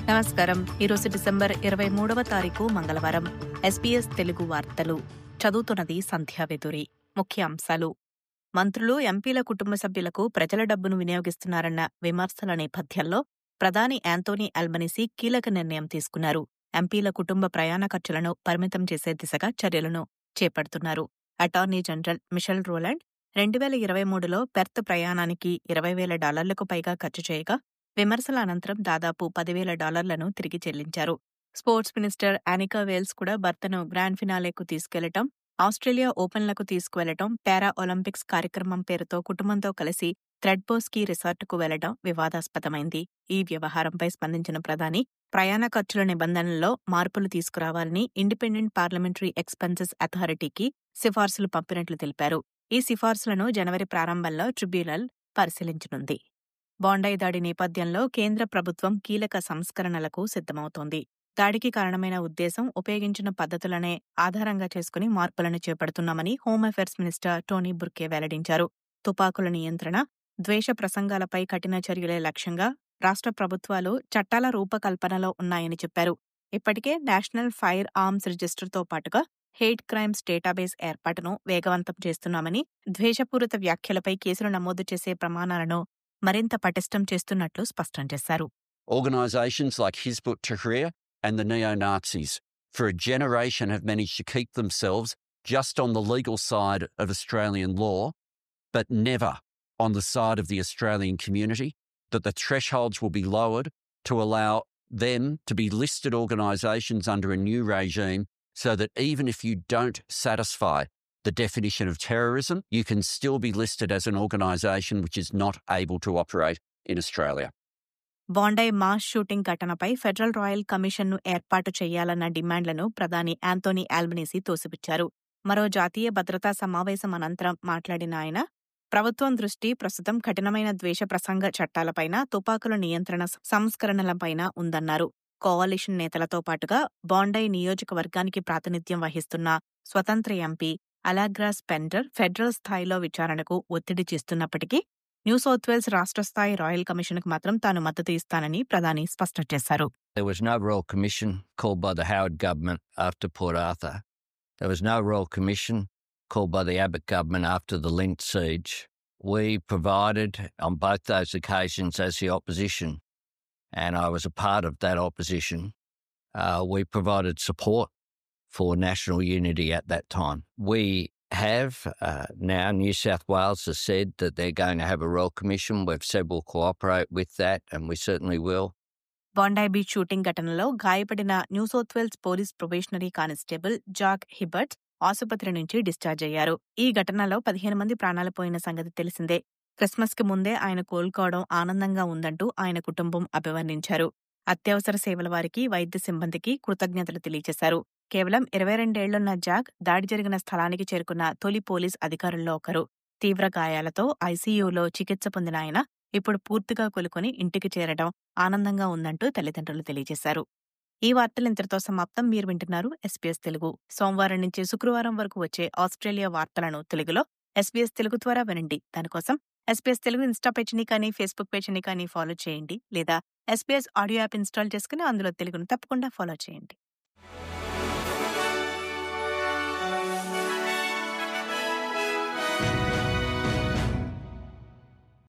నమస్కారం ఈరోజు డిసెంబర్ ఇరవై మూడవ తారీఖు మంగళవారం ఎస్పీఎస్ తెలుగు వార్తలు చదువుతున్నది సంధ్యావేదురి ముఖ్య అంశాలు మంత్రులు ఎంపీల కుటుంబ సభ్యులకు ప్రజల డబ్బును వినియోగిస్తున్నారన్న విమర్శల నేపథ్యంలో ప్రధాని యాంతోనీ అల్బనీసీ కీలక నిర్ణయం తీసుకున్నారు ఎంపీల కుటుంబ ప్రయాణ ఖర్చులను పరిమితం చేసే దిశగా చర్యలను చేపడుతున్నారు అటార్నీ జనరల్ మిషెల్ రోలాండ్ రెండు వేల ఇరవై మూడులో పెర్త్ ప్రయాణానికి ఇరవై వేల డాలర్లకు పైగా ఖర్చు చేయగా విమర్శల అనంతరం దాదాపు పదివేల డాలర్లను తిరిగి చెల్లించారు స్పోర్ట్స్ మినిస్టర్ ఆనికా వేల్స్ కూడా భర్తను గ్రాండ్ ఫినాలేకు తీసుకెళ్లటం ఆస్ట్రేలియా ఓపెన్లకు తీసుకువెళ్లటం పారా ఒలింపిక్స్ కార్యక్రమం పేరుతో కుటుంబంతో కలిసి థ్రెడ్బో స్కీ రిసార్టుకు వెళ్లడం వివాదాస్పదమైంది ఈ వ్యవహారంపై స్పందించిన ప్రధాని ప్రయాణ ఖర్చుల నిబంధనల్లో మార్పులు తీసుకురావాలని ఇండిపెండెంట్ పార్లమెంటరీ ఎక్స్పెన్సెస్ అథారిటీకి సిఫార్సులు పంపినట్లు తెలిపారు ఈ సిఫార్సులను జనవరి ప్రారంభంలో ట్రిబ్యునల్ పరిశీలించనుంది బాండాయి దాడి నేపథ్యంలో కేంద్ర ప్రభుత్వం కీలక సంస్కరణలకు సిద్ధమవుతోంది దాడికి కారణమైన ఉద్దేశం ఉపయోగించిన పద్ధతులనే ఆధారంగా చేసుకుని మార్పులను చేపడుతున్నామని home affairs minister Tony Burke వెల్లడించారు తుపాకుల నియంత్రణ ద్వేష ప్రసంగాలపై కఠిన చర్యలే లక్ష్యంగా రాష్ట్ర ప్రభుత్వాలు చట్టాల రూపకల్పనలో ఉన్నాయని చెప్పారు ఇప్పటికే నేషనల్ ఫైర్ ఆర్మ్స్ రిజిస్టర్తో పాటుగా హేట్ క్రైమ్స్ డేటాబేస్ ఏర్పాటును వేగవంతం చేస్తున్నామని ద్వేషపూరిత వ్యాఖ్యలపై కేసులు నమోదు చేసే ప్రమాణాలను మరింత పటిష్టం చేస్తున్నట్లు స్పష్టం చేశారు Organisations like Hizb ut Tahrir and the neo Nazis, for a generation, have managed to keep themselves just on the legal side of Australian law, but never on the side of the Australian community, that the thresholds will be lowered to allow them to be listed organisations under a new regime so that even if you don't satisfy the definition of terrorism, you can still be listed as an organisation which is not able to operate in Australia. Bondi mass shooting ఘటనపై federal royal కమిషన్ను ఏర్పాటు చేయాలన్న డిమాండ్లను ప్రధాని Anthony Albanese తోసిపుచ్చారు మరో జాతీయ భద్రతా సమావేశం అనంతరం మాట్లాడిన ఆయన ప్రభుత్వం దృష్టి ప్రస్తుతం కఠినమైన ద్వేష ప్రసంగ చట్టాలపైన తుపాకుల నియంత్రణ సంస్కరణలపైన ఉందన్నారు కోalition నేతలతో పాటుగా బాండై నియోజకవర్గానికి ప్రాతినిధ్యం వహిస్తున్న స్వతంత్ర ఎంపీ అలాగ్రా స్పెండర్ ఫెడరల్ స్థాయిలో విచారణకు ఒత్తిడి చేస్తున్నప్పటికీ న్యూ సౌత్ వేల్స్ రాష్ట్ర స్థాయి రాయల్ కమిషన్కు మాత్రం తాను మద్దతు ఇస్తానని ప్రధాని స్పష్టం చేశారు There was no royal commission called by the Howard government after Port Arthur. There was no royal commission called by the Abbott government after the Lint siege. We provided on both those occasions as the opposition, and I was a part of that opposition. Uh, we provided support for national unity at that time. We have uh, now, New South Wales has said that they're going to have a royal commission. We've said we'll cooperate with that, and we certainly will. Bondi beach shooting ఘటనలో గాయపడిన New South Wales police probationary constable Jack Hibbert ఆసుపత్రి నుంచి discharge అయ్యారు ఈ ఘటనలో పదిహేను మంది ప్రాణాలు పోయిన సంగతి తెలిసిందే క్రిస్మస్ కి ముందే ఆయన కోలుకోవడం ఆనందంగా ఉందంటూ ఆయన కుటుంబం అభివర్ణించారు అత్యవసర సేవల వారికి వైద్య సిబ్బందికి కృతజ్ఞతలు తెలియజేశారు కేవలం ఇరవై రెండేళ్లున్న జాక్ దాడి జరిగిన స్థలానికి చేరుకున్న తొలి పోలీస్ అధికారుల్లో ఒకరు తీవ్ర గాయాలతో ఐసీయూలో చికిత్స పొందిన ఆయన ఇప్పుడు పూర్తిగా కోలుకొని ఇంటికి చేరడం ఆనందంగా ఉందంటూ తల్లిదండ్రులు తెలియజేశారు ఈ వార్తలు ఇంతటితో సమాప్తం మీరు వింటున్నారు ఎస్పీఎస్ తెలుగు సోమవారం నుంచి శుక్రవారం వరకు వచ్చే ఆస్ట్రేలియా వార్తలను తెలుగులో ఎస్పీఎస్ తెలుగు ద్వారా వినండి దానికోసం ఎస్పీఎస్ తెలుగు ఇన్స్టా పేజ్ని కానీ ఫేస్బుక్ పేజ్ని కానీ ఫాలో చేయండి లేదా ఎస్పీఎస్ ఆడియో యాప్ ఇన్స్టాల్ చేసుకుని అందులో తెలుగును తప్పకుండా ఫాలో చేయండి